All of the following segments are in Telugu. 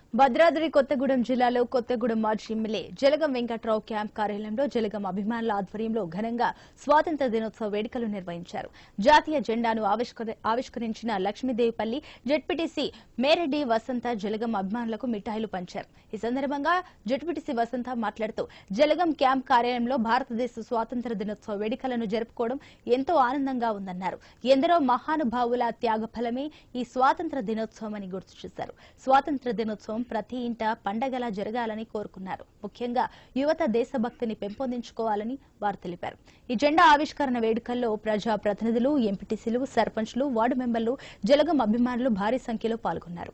భద్రాద్రి కొత్తగూడెం జిల్లాలో కొత్తగూడెం మాజీ ఎమ్మెల్యే జలగం వెంకట్రావు క్యాంప్ కార్యాలయంలో జలగం అభిమానుల ఆధ్వర్యంలో ఘనంగా స్వాతంత్ర దినోత్సవ వేడుకలు నిర్వహించారు జాతీయ జెండాను ఆవిష్కరి- ఆవిష్కరించిన లక్ష్మీదేవిపల్లి జెడ్పీటీసీ మేరెడ్డి వసంత జలగం అభిమానులకు మిఠాయిలు పంచారు ఈ సందర్భంగా జెడ్పీటీసీ వసంత మాట్లాడుతూ జలగం క్యాంప్ కార్యాలయంలో భారతదేశ స్వాతంత్ర దినోత్సవ వేడుకలను జరుపుకోవడం ఎంతో ఆనందంగా ఉందన్నారు ఎందరో మహానుభావుల త్యాగ ఫలమే ఈ స్వాతంత్ర దినోత్సవం అని గుర్తు చేశారు స్వాతంత్ర దినోత్సవం ప్రతి ఇంట పండగలా జరగాలని కోరుకున్నారు ముఖ్యంగా యువత దేశభక్తిని పెంపొందించుకోవాలని వారు తెలిపారు ఈ జెండా ఆవిష్కరణ వేడుకల్లో ప్రజా ప్రతినిధులు ఎంపీటీసీలు సర్పంచ్లు వార్డు మెంబర్లు జలగం అభిమానులు భారీ సంఖ్యలో పాల్గొన్నారు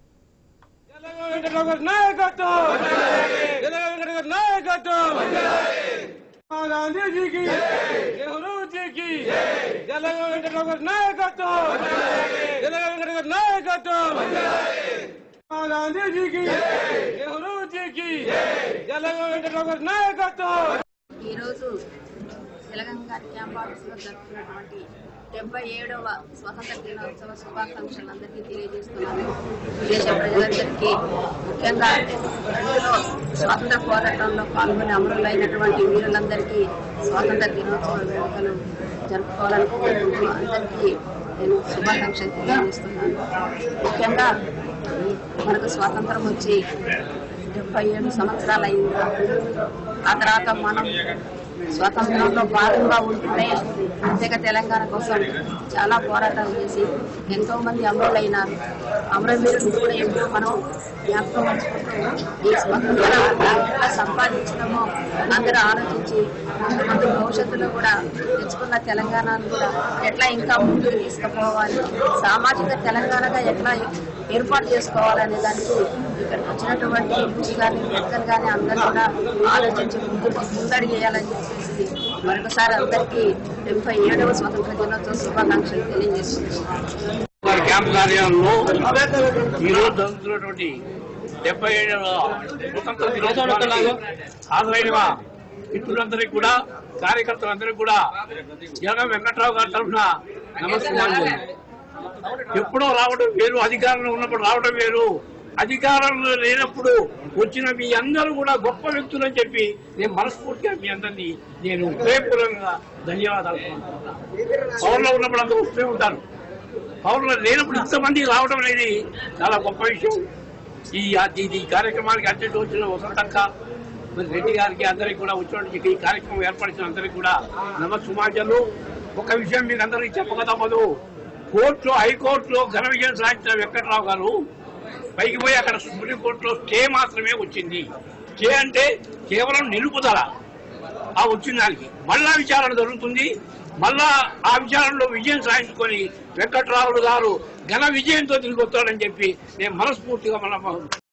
తెలంగాణ వెంకటరావు గారి నాయకత్వం తెలంగాణ వెంకటరావు గారి నాయకత్వం మహాత్మా గాంధీజీకి నెహ్రూజీకి తెలంగాణ వెంకటరావు గారి నాయకత్వం తెలంగాణ వెంకటరావు గారి నాయకత్వం మహాత్మా గాంధీజీకి నెహ్రూజీకి తెలంగాణ వెంకటరావు గారి నాయకత్వం ఈరోజు తెలంగాణ క్యాంప్ ఆఫీసులో జరుపుకున్నటువంటి డెబ్బై ఏడవ స్వతంత్ర దినోత్సవ శుభాకాంక్షలు అందరికీ తెలియజేస్తున్నాను దేశ ప్రజలందరికీ ముఖ్యంగా ఇందులో స్వాతంత్ర పోరాటంలో పాల్గొని అమరులైనటువంటి వీరులందరికీ స్వాతంత్ర దినోత్సవ వేడుకలు జరుపుకోవాలని కోరుకుంటూ అందరికీ నేను శుభాకాంక్షలు తెలియజేస్తున్నాను ముఖ్యంగా మనకు స్వాతంత్రం వచ్చి డెబ్బై ఏడు సంవత్సరాలు అయింది ఆ తర్వాత మనం స్వాతంత్రంలో భాగంగా ఉంటూనే ప్రత్యేక తెలంగాణ కోసం చాలా పోరాటాలు చేసి ఎంతో మంది అమరులైనారు అమరవీరులు కూడా ఎప్పుడూ మనం జ్ఞాపకం ఉంచుకుంటూ ఈ స్వతంత్రం ఎలా సంపాదించడమో అందరూ ఆలోచించి ముందు ముందు భవిష్యత్తులో కూడా తెచ్చుకున్న తెలంగాణను కూడా ఎట్లా ఇంకా ముందుకు తీసుకుపోవాలి సామాజిక తెలంగాణగా ఎట్లా ఏర్పాటు చేసుకోవాలనే దానికి ఇక్కడికి వచ్చినటువంటి ఎంపీ గాని పెద్దలు కానీ అందరూ కూడా ఆలోచించి ముందు ముందడి చేయాలని చెప్పేసి మరొకసారి అందరికీ డెబ్బై ఏడవ స్వతంత్ర దినోత్సవ శుభాకాంక్షలు తెలియజేస్తున్నాను వారి క్యాంప్ కార్యాలయంలో ఈ రోజు జరుగుతున్నటువంటి డెబ్బై ఏడవ స్వతంత్ర దినోత్సవానికి హాజరైన మిత్రులందరికీ కూడా కార్యకర్తలందరికీ కూడా జగన్ వెంకట్రావు గారి తరఫున నమస్కారం ఎప్పుడో రావడం వేరు అధికారంలో ఉన్నప్పుడు రావడం వేరు అధికారంలో లేనప్పుడు వచ్చిన మీ అందరూ కూడా గొప్ప వ్యక్తులని చెప్పి నేను మనస్ఫూర్తిగా మీ అందరినీ నేను హృదయపూర్వకంగా ధన్యవాదాలు పవర్లో ఉన్నప్పుడు అందరూ వస్తూనే ఉంటారు పౌరులు లేనప్పుడు ఇంతమంది రావడం అనేది చాలా గొప్ప విషయం ఈ ఇది ఈ కార్యక్రమానికి అధ్యక్షుడు వచ్చిన వసంతక్క మరి రెడ్డి గారికి అందరికి కూడా వచ్చిన ఈ కార్యక్రమం ఏర్పరిచిన అందరికి కూడా నమస్సుమాంజలు ఒక విషయం మీకు అందరికీ చెప్పక తప్పదు కోర్టులో హైకోర్టులో ఘన విజయం సాధించిన వెంకట్రావు గారు పైకి పోయి అక్కడ సుప్రీంకోర్టులో స్టే మాత్రమే వచ్చింది స్టే అంటే కేవలం నిలుపుదల ఆ వచ్చిన దానికి మళ్ళా విచారణ జరుగుతుంది మళ్ళా ఆ విచారణలో విజయం సాధించుకొని వెంకట్రావులు గారు ఘన విజయంతో తిరిగి వస్తాడని చెప్పి నేను మనస్ఫూర్తిగా మన